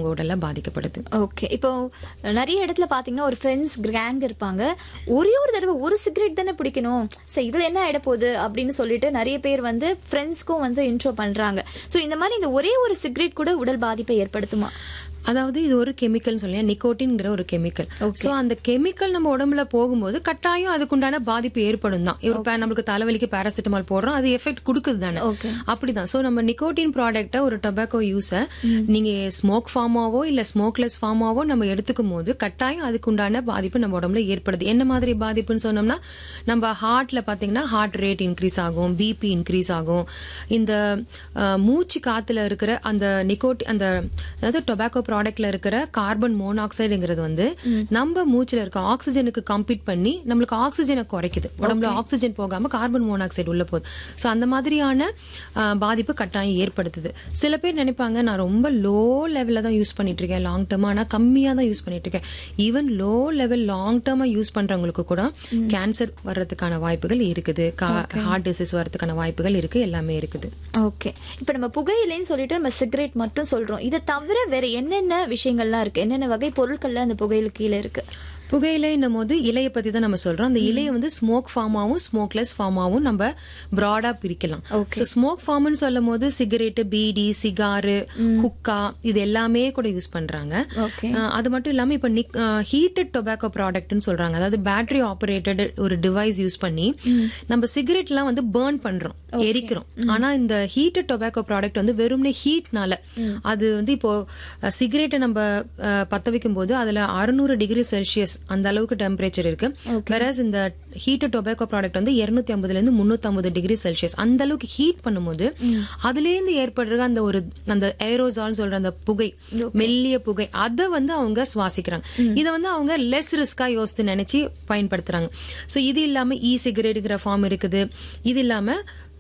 அவங்க உடல்ல பாதிக்கப்படுது ஓகே இப்போ நிறைய இடத்துல பாத்தீங்கன்னா ஒரு ஃப்ரெண்ட்ஸ் கேங் இருப்பாங்க ஒரே ஒரு தடவை ஒரு சிகரெட் தானே பிடிக்கணும் சரி இதுல என்ன ஆயிட போகுது அப்படின்னு சொல்லிட்டு நிறைய பேர் வந்து ஃப்ரெண்ட்ஸ்க்கும் வந்து இன்ட்ரோ பண்றாங்க சோ இந்த மாதிரி இந்த ஒரே ஒரு சிகரெட் கூட உடல் பாதிப்பை ஏற்படுத்துமா அதாவது இது ஒரு கெமிக்கல் சொல்லியா நிக்கோட்டின்ங்கிற ஒரு கெமிக்கல் சோ அந்த கெமிக்கல் நம்ம உடம்புல போகும்போது கட்டாயம் அதுக்குண்டான பாதிப்பு ஏற்படும் தான் ஒரு பே- நம்மளுக்கு தலைவலிக்கு பேராசிட்டமால் போடுறோம் அது எஃபெக்ட் கொடுக்குது தானே Okay. அப்படிதான் சோ நம்ம நிக்கோட்டின் ப்ராடக்ட்டை ஒரு டொபாக்கோ யூஸ நீங்க ஸ்மோக் ஃபார்மாவோ இல்ல ஸ்மோக்லெஸ் ஃபார்மாவோ நம்ம எடுத்துக்கும் போது கட்டாயம் அதுக்குண்டான பாதிப்பு நம்ம உடம்புல ஏற்படுது என்ன மாதிரி பாதிப்புன்னு சொன்னோம்னா நம்ம ஹார்ட்ல பாத்தீங்கன்னா ஹார்ட் ரேட் இன்க்ரீஸ் ஆகும் பிபி இன்க்ரீஸ் ஆகும் இந்த அஹ், மூச்சு காத்துல இருக்கிற அந்த நிக்கோட்டி அந்த அதாவது டொபாக்கோ ப்ராடக்ட்ல இருக்கிற கார்பன் மோனாக்சைடுங்கிறது வந்து நம்ம மூச்சுல இருக்க ஆக்சிஜனுக்கு கம்பீட் பண்ணி நம்மளுக்கு ஆக்சிஜனை குறைக்குது உடம்புல ஆக்சிஜன் போகாம கார்பன் மோனாக்சைடு உள்ள போகுது சோ அந்த மாதிரியான அஹ், பாதிப்பு கட்டாயம் ஏற்படுத்துது சில பேர் நினைப்பாங்க நான் ரொம்ப லோ லெவல்ல தான் யூஸ் பண்ணிட்டு இருக்கேன் லாங் டேர்மா ஆனா கம்மியா தான் யூஸ் பண்ணிட்டு இருக்கேன் ஈவன் லோ லெவல் லாங் டேர்மா யூஸ் பண்றவங்களுக்கு கூட கேன்சர் வர்றதுக்கான வாய்ப்புகள் இருக்குது ஹார்ட் டிசீஸ் வர்றதுக்கான வாய்ப்புகள் இருக்கு எல்லாமே இருக்குது ஓகே இப்போ நம்ம புகையிலைன்னு சொல்லிட்டு நம்ம சிகரெட் மட்டும் சொல்றோம் இதை தவிர வேற என்னென்ன விஷயங்கள்லாம் இருக்கு என்னென்ன வகை பொருட்கள்ல அந்த புகையில கீழே இருக்கு புகையிலைன்னும் போது இலையை பத்தி தான் நம்ம சொல்றோம் அந்த இலையை வந்து ஸ்மோக் ஃபார்மாவும் ஸ்மோக்லெஸ் ஃபார்மாவும் நம்ம பிராடா பிரிக்கலாம் ஸோ ஸ்மோக் ஃபார்ம்னு சொல்லும் போது சிகரெட் பீடி சிகாரு ஹுக்கா இது எல்லாமே கூட யூஸ் பண்றாங்க ஓகே அஹ் அது மட்டும் இல்லாம இப்ப ஹீட்டட் டொபாக்கோ ப்ராடக்ட்னு சொல்றாங்க அதாவது பேட்டரி ஆபரேட்டட் ஒரு டிவைஸ் யூஸ் பண்ணி நம்ம சிகரெட் எல்லாம் வந்து பேர்ன் பண்றோம் எரிக்கிறோம் ஆனா இந்த ஹீட்டட் டொபாக்கோ ப்ராடக்ட் வந்து வெறும்னே ஹீட்னால அது வந்து இப்போ சிகரெட்டை நம்ம அஹ், பத்த வைக்கும் போது அதுல அறுநூறு டிகிரி செல்சியஸ் அந்த அளவுக்கு டெம்பரேச்சர் இருக்கு வேறஸ் இந்த ஹீட்டட் டொபாக்கோ ப்ராடக்ட் வந்து இருநூத்தி ஐம்பதுல இருந்து முன்னூத்தி ஐம்பது டிகிரி செல்சியஸ் அந்த அளவுக்கு ஹீட் பண்ணும்போது அதுல இருந்து ஏற்படுற அந்த ஒரு அந்த ஏரோசால் சொல்ற அந்த புகை மெல்லிய புகை அதை வந்து அவங்க சுவாசிக்கிறாங்க இதை வந்து அவங்க லெஸ் ரிஸ்கா யோசித்து நினைச்சு பயன்படுத்துறாங்க சோ இது இல்லாம இ சிகரெட்டுங்கிற ஃபார்ம் இருக்குது இது இல்லாம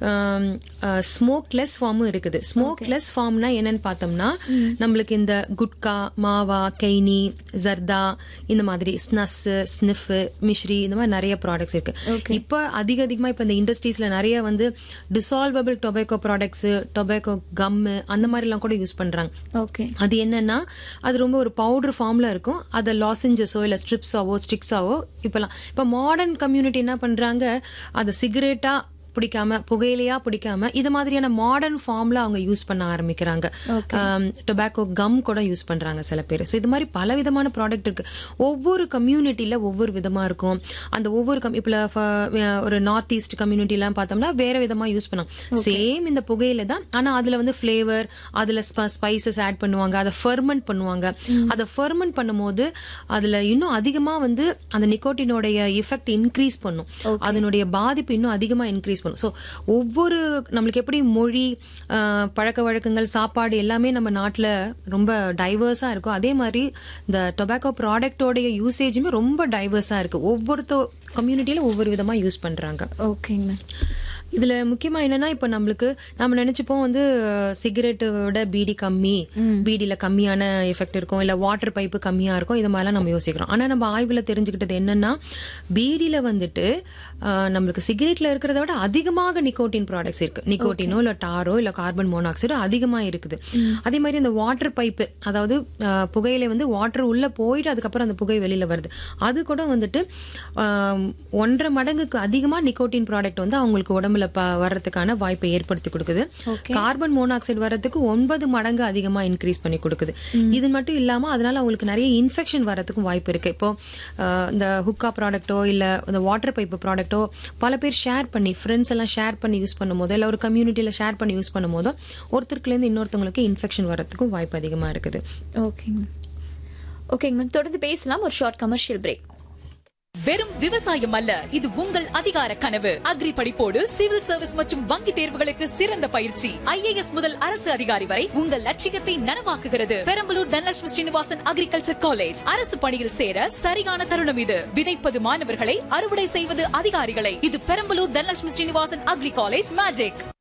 ஸ்மோக்லெஸ் ஃபார்மும் இருக்குது ஸ்மோக்லெஸ் ஃபார்ம்னா என்னன்னு பார்த்தோம்னா நம்மளுக்கு இந்த குட்கா மாவா கெய்னி ஜர்தா இந்த மாதிரி ஸ்னஸ் ஸ்னிஃப் மிஷ்ரி இந்த மாதிரி நிறைய ப்ராடக்ட்ஸ் இருக்கு இப்போ அதிக அதிகமா இப்போ இந்த இண்டஸ்ட்ரீஸ்ல நிறைய வந்து dissolvable tobacco products tobacco gum அந்த மாதிரி எல்லாம் கூட யூஸ் பண்றாங்க ஓகே அது என்னன்னா அது ரொம்ப ஒரு பவுடர் ஃபார்ம்ல இருக்கும் அதை லாசஞ்சஸோ இல்ல ஸ்ட்ரிப்ஸாவோ ஸ்டிக்ஸாவோ இப்பெல்லாம் இப்ப மாடர்ன் கம்யூனிட்டி என்ன பண்றாங்க அதை சிகரெட்டா பிடிக்காம புகையிலையா பிடிக்காம இது மாதிரியான மாடர்ன் ஃபார்ம்ல அவங்க யூஸ் பண்ண ஆரம்பிக்கிறாங்க டொபாக்கோ கம் கூட யூஸ் பண்றாங்க சில பேர் ஸோ இது மாதிரி பல விதமான ப்ராடக்ட் இருக்கு ஒவ்வொரு கம்யூனிட்டியில ஒவ்வொரு விதமா இருக்கும் அந்த ஒவ்வொரு கம் இப்ப ஃப- ஒரு நார்த் ஈஸ்ட் கம்யூனிட்டிலாம் பார்த்தோம்னா வேற விதமா யூஸ் பண்ணாங்க சேம் இந்த புகையில தான் ஆனா அதுல வந்து ஃபிளேவர் அதுல ஸ்பைசஸ் ஆட் பண்ணுவாங்க அதை ஃபெர்மெண்ட் பண்ணுவாங்க அதை ஃபெர்மெண்ட் பண்ணும்போது அதுல இன்னும் அதிகமா வந்து அந்த நிக்கோட்டினோடைய எஃபெக்ட் இன்க்ரீஸ் பண்ணும் அதனுடைய பாதிப்பு இன்னும் அதிகமா இன்க்ரீஸ் பண்ணும் ஸோ ஒவ்வொரு நம்மளுக்கு எப்படி மொழி ஆஹ், பழக்க வழக்கங்கள் சாப்பாடு எல்லாமே நம்ம நாட்டுல ரொம்ப டைவர்ஸா இருக்கும் அதே மாதிரி இந்த டொபாக்கோ ப்ராடக்டோடைய யூசேஜுமே ரொம்ப டைவர்ஸா இருக்கு ஒவ்வொருத்த கம்யூனிட்டியில ஒவ்வொரு விதமா யூஸ் பண்றாங்க ஓகேங்க இதுல முக்கியமா என்னன்னா இப்ப நம்மளுக்கு நம்ம நினைச்சுப்போம் வந்து சிகரெட்டை விட பீடி கம்மி பீடியில கம்மியான எஃபெக்ட் இருக்கும் இல்ல வாட்டர் பைப்பு கம்மியா இருக்கும் இது மாதிரிலாம் நம்ம யோசிக்கிறோம் ஆனா நம்ம ஆய்வுல தெரிஞ்சுக்கிட்டது என்னன்னா பீடியில வந்துட்டு அஹ், நம்மளுக்கு சிகரெட்ல இருக்கிறத விட அதிகமாக நிக்கோட்டின் ப்ராடக்ட்ஸ் இருக்கு நிக்கோட்டினோ இல்ல டாரோ இல்ல கார்பன் மோனாக்சைடோ அதிகமா இருக்குது அதே மாதிரி இந்த வாட்டர் பைப்பு அதாவது அஹ், புகையில வந்து வாட்டர் உள்ள போயிட்டு அதுக்கப்புறம் அந்த புகை வெளியில வருது அது கூட வந்துட்டு ஆஹ், ஒன்றரை மடங்குக்கு அதிகமா நிக்கோட்டின் ப்ராடக்ட் வந்து அவங்களுக்கு உடம்புல ப- வர்றதுக்கான வாய்ப்பை ஏற்படுத்தி கொடுக்குது கார்பன் மோனாக்சைடு வர்றதுக்கு ஒன்பது மடங்கு அதிகமா இன்க்ரீஸ் பண்ணி கொடுக்குது இது மட்டும் இல்லாம அதனால அவங்களுக்கு நிறைய இன்ஃபெக்ஷன் வர்றதுக்கும் வாய்ப்பு இருக்கு இப்போ ஆஹ், இந்த ஹுக்கா ப்ராடக்ட்டோ இல்ல இந்த வாட்டர் பைப்பு ப்ராடக்ட்டோ பல பேர் ஷேர் பண்ணி ஃப்ரெண்ட்ஸ் எல்லாம் ஷேர் பண்ணி யூஸ் பண்ணும் போதோ இல்ல ஒரு கம்யூனிட்டியில ஷேர் பண்ணி யூஸ் பண்ணும் போதோ ஒருத்தருக்குல இருந்து இன்னொருத்தவங்களுக்கு இன்ஃபெக்ஷன் வர்றதுக்கும் வாய்ப்பு அதிகமா இருக்குது ஓகேங்க ஓகேங்க மேம் தொடர்ந்து பேசலாம் ஒரு ஷார்ட் கமர்ஷியல் பிரேக் வெறும் விவசாயம் அல்ல இது உங்கள் அதிகார கனவு அக்ரி படிப்போடு சிவில் சர்வீஸ் மற்றும் வங்கி தேர்வுகளுக்கு சிறந்த பயிற்சி ஐஏஎஸ் முதல் அரசு அதிகாரி வரை உங்கள் லட்சியத்தை நனவாக்குகிறது பெரம்பலூர் தனலட்சுமி ஸ்ரீனிவாசன் அக்ரிகல்ச்சர் காலேஜ் அரசு பணியில் சேர சரியான தருணம் இது விதைப்பது மாணவர்களை அறுவடை செய்வது அதிகாரிகளை இது Perambalur Dhanalakshmi Srinivasan agri college magic